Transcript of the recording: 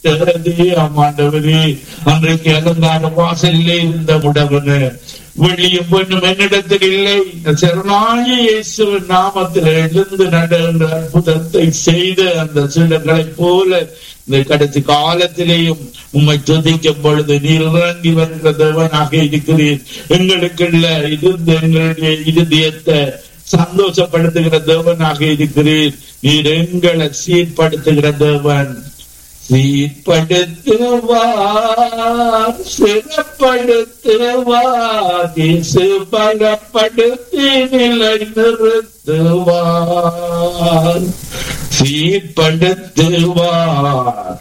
விட்டதே ஆமாண்டவரே அன்றைக்கு அலங்கார வாசலிலே இருந்த உடவனு வெளியும் பெண்ணும் என்னிடத்தில் இல்லை இந்த சிறனாகி இயேசுவின் நாமத்தில் எழுந்து நடந்த அற்புதத்தை செய்த அந்த சிலர்களைப் போல இந்த கடைசி காலத்திலேயும் உம்மை துதிக்கும் பொழுது நீர் இறங்கி வருகிற தேவனாக இருக்கிறீர் எங்களுக்குள்ள இருந்த எங்களுடைய இருதயத்தை சந்தோஷப்படுத்துகிற தேவனாக இருக்கிறீர் நீர் எங்களை சீர்படுத்துகிற தேவன் சீர்படுத்துவார் சிறப்படுத்துவார் இயேசு பலப்படுத்தி நிலை நிறுத்துவார் சீர்படுத்துவார்